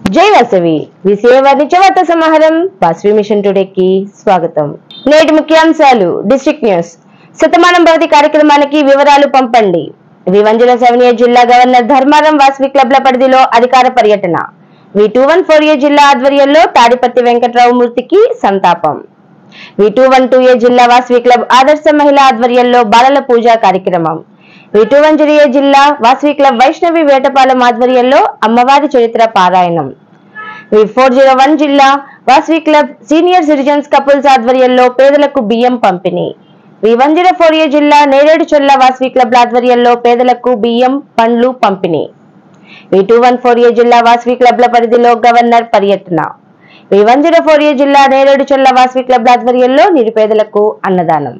జై వాసవి విసిఏ వాణిజ్య వార్తా సమాహారం వాసవి మిషన్ టుడేకి స్వాగతం నేటి ముఖ్యాంశాలు డిస్ట్రిక్ట్ న్యూస్ శతమానం భవతి కార్యక్రమానికి వివరాలు పంపండి వివంజన సెవెనియా జిల్లా గవర్నర్ ధర్మారం వాసవి క్లబ్ల పరిధిలో అధికార పర్యటన V two one four A జిల్లా ఆధ్వర్యంలో తాడిపత్తి వెంకట్రావు మూర్తికి సంతాపం V two one two A జిల్లా వాసవి క్లబ్ ఆదర్శ మహిళా ఆధ్వర్యంలో బాలల పూజా కార్యక్రమం V two one zero A జిల్లా వాసవి క్లబ్ వైష్ణవి వేటపాలెం ఆధ్వర్యంలో అమ్మవారి చరిత్ర పారాయణం వి ఫోర్ జీరో వన్ జిల్లా Vasavi club senior citizens couples ఆధ్వర్యంలో పేదలకు బియ్యం పంపిణీ V one zero four A జిల్లా నేరేడు చొల్ల వాసవి క్లబ్ ఆధ్వర్యంలో పేదలకు బియ్యం పండ్లు పంపిణీ V two one four A జిల్లా వాసవి క్లబ్ల పరిధిలో గవర్నర్ పర్యటన V one zero four A జిల్లా నేరేడు చొల్ల వాసవి క్లబ్ ఆధ్వర్యంలో నిరుపేదలకు అన్నదానం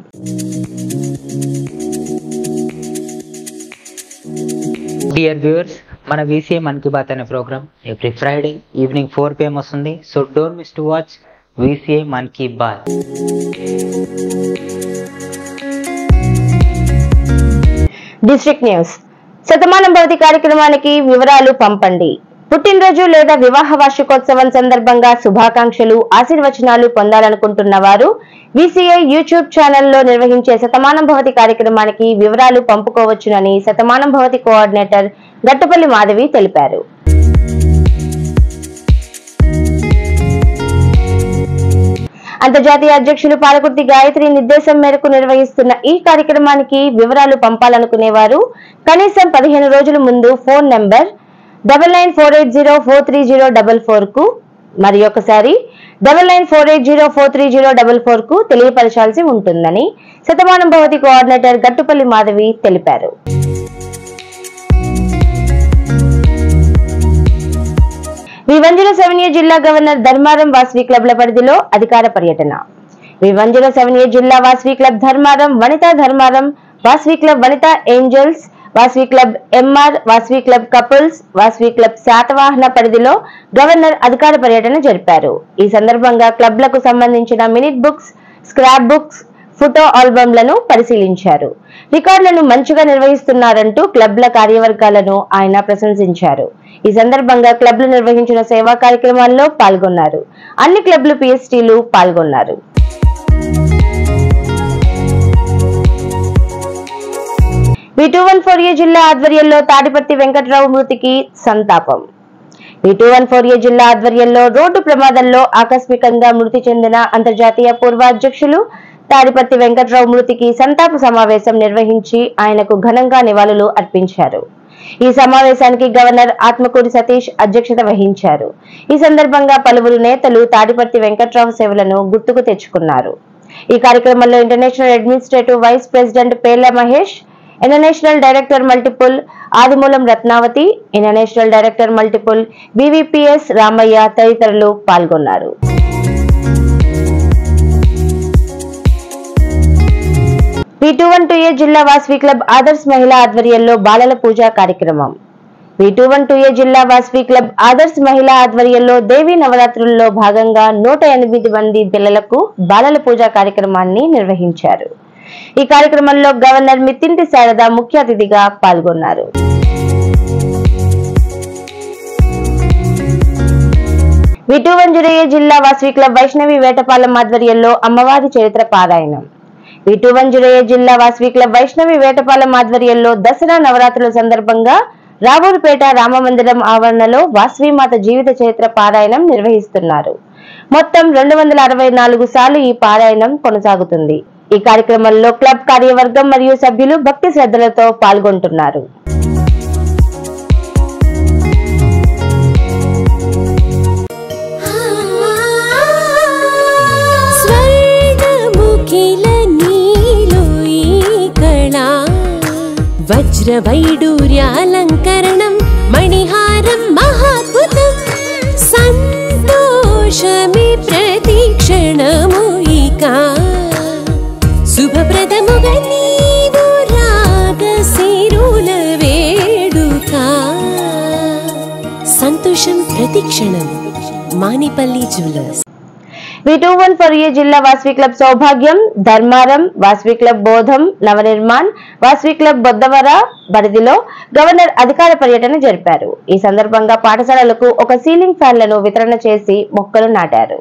డియర్ వ్యూవర్స్ మన వీసీఏ మన్ కీ బాత్ అనే programme every Friday evening four PM వస్తుంది so don't miss to watch VCA Mann Ki Baat district news Shatamanam Bhavati కార్యక్రమానికి వివరాలు పంపండి పుట్టినరోజు లేదా వివాహ వార్షికోత్సవం సందర్భంగా శుభాకాంక్షలు ఆశీర్వచనాలు పొందాలనుకుంటున్న వారు విసిఐ యూట్యూబ్ ఛానల్లో నిర్వహించే శతమానం భవతి కార్యక్రమానికి వివరాలు పంపుకోవచ్చునని శతమానం భవతి కోఆర్డినేటర్ గట్టుపల్లి మాధవి తెలిపారు అంతర్జాతీయ అధ్యక్షులు పాలకుర్తి గాయత్రి నిర్దేశం మేరకు నిర్వహిస్తున్న ఈ కార్యక్రమానికి వివరాలు పంపాలనుకునేవారు కనీసం పదిహేను రోజుల ముందు phone number double nine four eight zero four three zero double four కు మరి ఒకసారి double nine four eight zero four three zero double four కు తెలియపరచాల్సి ఉంటుందని శతమానం భవతి కోఆర్డినేటర్ గట్టుపల్లి మాధవి తెలిపారు వివంజన సెవెనియా జిల్లా గవర్నర్ ధర్మారం వాసవి క్లబ్ల పరిధిలో అధికార పర్యటన వివంజన సెవెనియా జిల్లా Vasavi club Dharmaram Vanitha Dharmaram Vasavi club Vanitha angels Vasavi club MR Vasavi club couples Vasavi club Satavahana పరిధిలో గవర్నర్ అధికార పర్యటన జరిపారు ఈ సందర్భంగా క్లబ్లకు సంబంధించిన minute books scrap books photo ఆల్బమ్లను పరిశీలించారు రికార్డులను మంచిగా నిర్వహిస్తున్నారంటూ క్లబ్ల కార్యవర్గాలను ఆయన ప్రశంసించారు ఈ సందర్భంగా క్లబ్లు నిర్వహించిన సేవా కార్యక్రమాల్లో పాల్గొన్నారు అన్ని క్లబ్లు పిఎస్టీలు పాల్గొన్నారు V two one four A జిల్లా ఆధ్వర్యంలో తాడిపత్తి వెంకట్రావు మృతికి సంతాపం V two one four A జిల్లా ఆధ్వర్యంలో రోడ్డు ప్రమాదంలో ఆకస్మికంగా మృతి చెందిన అంతర్జాతీయ పూర్వ అధ్యక్షులు తాడిపత్తి వెంకట్రావు మృతికి సంతాప సమావేశం నిర్వహించి ఆయనకు ఘనంగా నివాళులు అర్పించారు ఈ సమావేశానికి గవర్నర్ ఆత్మకూరి సతీష్ అధ్యక్షత వహించారు ఈ సందర్భంగా పలువురు నేతలు తాడిపత్తి వెంకట్రావు సేవలను గుర్తుకు తెచ్చుకున్నారు ఈ కార్యక్రమంలో international administrative vice president Perla Mahesh international director multiple Adimulam Ratnavathi international director multiple BVPS Ramaiah తదితరులు పాల్గొన్నారు V two one two A జిల్లా వాసవి క్లబ్ ఆదర్శ్ మహిళా ఆధ్వర్యంలో బాలల పూజా కార్యక్రమం V two one two A జిల్లా వాసవి క్లబ్ ఆదర్శ్ మహిళా ఆధ్వర్యంలో దేవీ నవరాత్రుల్లో భాగంగా నూట ఎనిమిది మంది పిల్లలకు బాలల పూజా కార్యక్రమాన్ని నిర్వహించారు ఈ కార్యక్రమంలో గవర్నర్ మిత్తింటి శారద ముఖ్య అతిథిగా పాల్గొన్నారు విటువంజురయ్య జిల్లా వాసవి క్లబ్ వైష్ణవి వేటపాలెం ఆధ్వర్యంలో అమ్మవారి చరిత్ర పారాయణం విటువంజురయ్య జిల్లా వాసవి క్లబ్ వైష్ణవి వేటపాలెం ఆధ్వర్యంలో దసరా నవరాత్రుల సందర్భంగా రావూరుపేట రామమందిరం ఆవరణలో వాసవిమాత జీవిత చరిత్ర పారాయణం నిర్వహిస్తున్నారు మొత్తం రెండు వందల అరవై నాలుగు సార్లు ఈ పారాయణం కొనసాగుతుంది ఈ కార్యక్రమంలో క్లబ్ కార్యవర్గం మరియు సభ్యులు భక్తి శ్రద్ధలతో పాల్గొంటున్నారు స్వర్గముఖిల నీలో ఈ కళా వజ్రవైడూర్యాలంకరణం మణిహారం మహాద్భుతం సంతోషమే ప్రతిక్షణము ఇక శుభప్రదముగా నీవు రాగశిరుల వేడుక సంతోషం ప్రతిక్షణం Manipalli jewellers V two one four A జిల్లా Vasavi club Saubhagyam Dharmaram Vasavi club Bodham Navanirman Vasavi club Boddavara పరిధిలో గవర్నర్ అధికార పర్యటన జరిపారు ఈ సందర్భంగా పాఠశాలలకు ఒక సీలింగ్ ఫ్యాన్లను వితరణ చేసి మొక్కలు నాటారు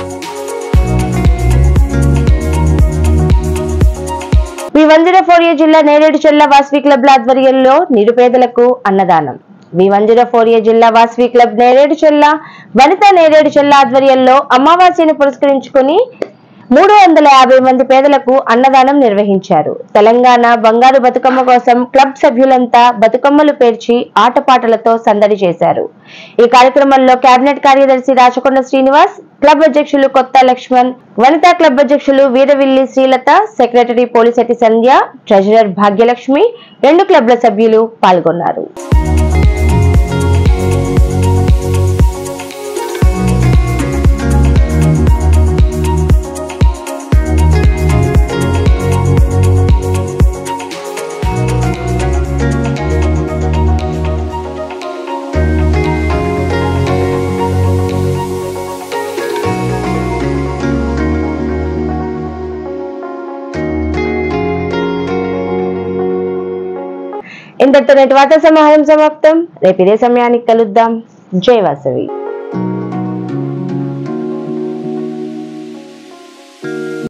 V one zero four A జిల్లా నేరేడు చెల్ల వాస్వి క్లబ్ల ఆధ్వర్యంలో నిరుపేదలకు అన్నదానం V one zero four A జిల్లా వాస్వి క్లబ్ నేరేడు చెల్ల వనిత నేరేడు చెల్ల ఆధ్వర్యంలో అమావాస్యను పురస్కరించుకుని మూడు వందల యాభై మంది పేదలకు అన్నదానం నిర్వహించారు తెలంగాణ బంగారు బతుకమ్మ కోసం క్లబ్ సభ్యులంతా బతుకమ్మలు పేర్చి ఆటపాటలతో సందడి చేశారు ఈ కార్యక్రమంలో కేబినెట్ కార్యదర్శి రాచకొండ శ్రీనివాస్ క్లబ్ అధ్యక్షులు కొత్త లక్ష్మణ్ వనితా క్లబ్ అధ్యక్షులు వీరవిల్లి శ్రీలత సెక్రటరీ పోలిశెట్టి సంధ్య ట్రెజరర్ భాగ్యలక్ష్మి రెండు క్లబ్ల సభ్యులు పాల్గొన్నారు ఇంతటితో నేటి వార్తా సమాహారం సమాప్తం రేపు ఇదే సమయానికి కలుద్దాం జై వాసవి